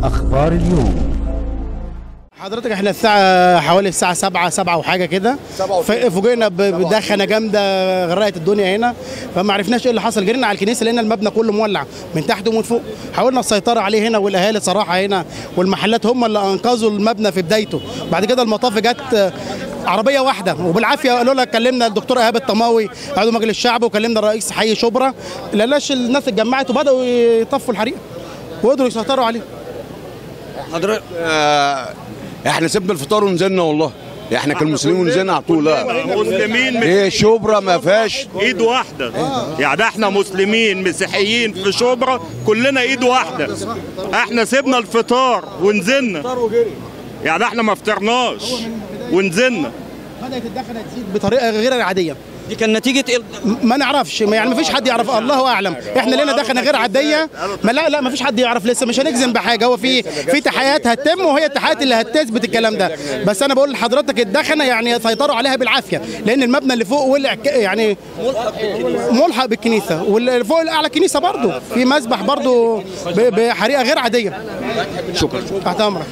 أخبار اليوم حضرتك احنا الساعة حوالي الساعة 7 7 وحاجة كده ف- فوجئنا ب- بدخنة جامدة غرقت الدنيا هنا فما عرفناش ايه اللي حصل جرينا على الكنيسة لقينا المبنى كله مولع من تحت ومن فوق حاولنا السيطرة عليه هنا والاهالي صراحة هنا والمحلات هم اللي انقذوا المبنى في بدايته بعد كده المطاف جت آه، عربية واحدة وبالعافية قالوا لك كلمنا الدكتور ايهاب الطماوي عضو مجلس الشعب وكلمنا رئيس حي شبرا للاش الناس اتجمعت وبدأوا يطفوا الحريق وقدروا يسيطروا عليه حضرتك آه احنا سيبنا الفطار ونزلنا والله احنا كالمسلمين نزلنا على طول لا مسلمين مش ايه شبرا ما فيهاش ايد واحده يعني احنا مسلمين مسيحيين في شبرا كلنا ايد واحده احنا سيبنا الفطار ونزلنا يعني احنا ما فطرناش ونزلنا بدأت الدخنة تزيد بطريقة غير عادية دي كان نتيجه ايه ما نعرفش يعني ما فيش حد يعرف الله اعلم احنا لنا دخنه غير عاديه ما لا لا ما فيش حد يعرف لسه مش هنجزم بحاجه هو في في تحقيقات هتتم وهي التحقيقات اللي هتثبت الكلام ده بس انا بقول لحضرتك الدخنه يعني سيطروا عليها بالعافيه لان المبنى اللي فوق ولع ك- يعني ملحق بالكنيسه واللي فوق الاعلى كنيسه برضه في مسبح برضه ب- بحريقه غير عاديه شكرا تحت امرك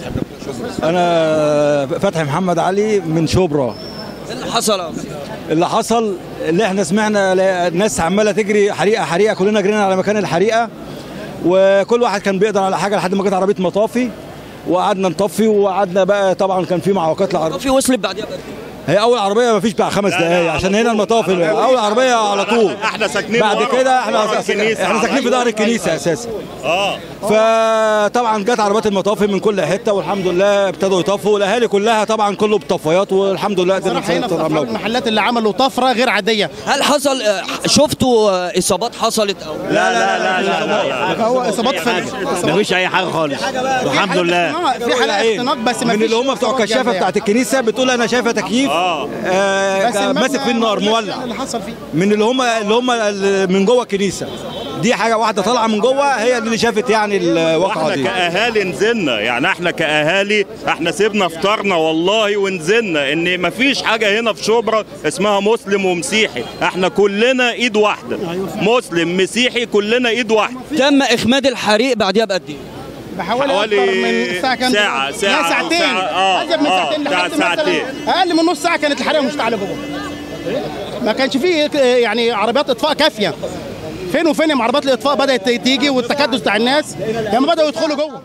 انا فتحي محمد علي من شبرا إيه اللي حصل اللي حصل اللي احنا سمعنا لا- الناس عماله تجري حريقه حريقه كلنا جرينا على مكان الحريقه وكل واحد كان بيقدر على حاجه لحد ما جت عربيه مطافي وقعدنا نطفي وقعدنا بقى طبعا كان في معوقات العربيه في وصلت بعديها بقد إيه؟ هي اول عربيه ما فيش بقى خمس دقايق عشان هنا المطافي اول عربيه على طول احنا ساكنين بعد ورا- كده احنا ورا الكنيسة. احنا ساكنين في ظهر الكنيسه اساسا اه فطبعا جت عربيات المطافي من كل حته والحمد لله ابتدوا يطفوا والاهالي كلها طبعا كله بطفايات والحمد لله قدرنا صراحه هنا في نسيطر على أسوار الموقف. المحلات اللي عملوا طفره غير عاديه هل حصل آه، شفتوا آه، اصابات حصلت او لا لا لا لا, لا, لا. هو اصابات في مفيش اي حاجه خالص الحمد لله في حلقه اختناق بس ما من فيش اللي هم بتوع إصابات الكشافه جامدة بتاعت الكنيسه بتقول انا شايفه تكييف اه آه بس المبنى ماسك فيه النار ما قلناش مولع اللي حصل فيه من اللي هم اللي هم اللي من جوه الكنيسه دي حاجه واحده طالعه من جوه هي اللي شافت يعني الواقعه واحنا دي كاهالي نزلنا يعني احنا كاهالي احنا سيبنا فطارنا والله ونزلنا ان مفيش حاجه هنا في شبرا اسمها مسلم ومسيحي احنا كلنا ايد واحده مسلم مسيحي كلنا ايد واحده تم اخماد الحريق بعديها بقد ايه بحوالي حوالي اكتر من ساعه كام ساعة- دلوقتي؟ ساعة لا أو ساعتين ساعة- آه، ازيد من آه، ساعتين بتاع لحد مثلا ساعتين. اقل من نص ساعه كانت الحريقه مشتعله جوه ما كانش فيه يعني عربيات اطفاء كافيه فين وفين يا عربيات الاطفاء بدات تيجي والتكدس بتاع الناس لما بداوا يدخلوا جوه